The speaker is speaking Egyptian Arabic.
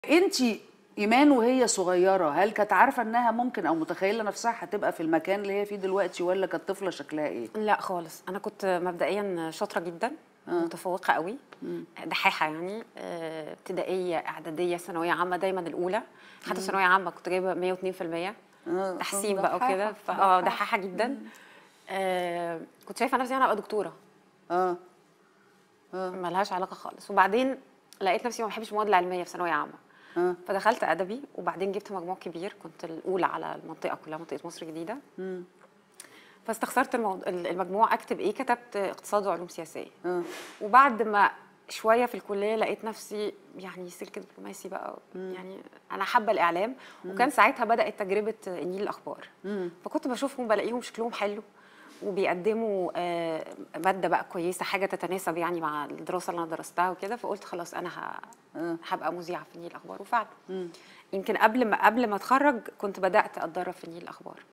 انت ايمان وهي صغيره هل كانت عارفه انها ممكن او متخيله نفسها هتبقى في المكان اللي هي فيه دلوقتي ولا كانت طفله شكلها ايه لا خالص انا كنت مبدئيا شاطره جدا متفوقه قوي دحيحه يعني آه، ابتدائيه اعداديه ثانويه عامه دايما الاولى حتى ثانويه عامه كنت جايبه 102% آه، تحسين آه، بقى دحاحة، وكده فاه دحاحه جدا آه، كنت شايفه نفسي انا ابقى دكتوره اه ملهاش علاقه خالص وبعدين لقيت نفسي ما بحبش المواد العلميه في ثانويه عامه اه فدخلت ادبي وبعدين جبت مجموع كبير كنت الاولى على المنطقه كلها منطقه مصر الجديده فاستخسرت الموضوع المجموع اكتب ايه كتبت اقتصاد وعلوم سياسيه اه وبعد ما شويه في الكليه لقيت نفسي يعني سلك دبلوماسي بقى يعني انا حابه الاعلام وكان ساعتها بدات تجربه النيل الاخبار فكنت بشوفهم بلاقيهم شكلهم حلو وبيقدموا آه، ماده بقى كويسه حاجه تتناسب يعني مع الدراسه اللي انا درستها وكده فقلت خلاص انا ه- هبقى مذيعه في النيل الاخبار وفعلا يمكن قبل ما قبل ما اتخرج كنت بدات اتدرب في النيل الاخبار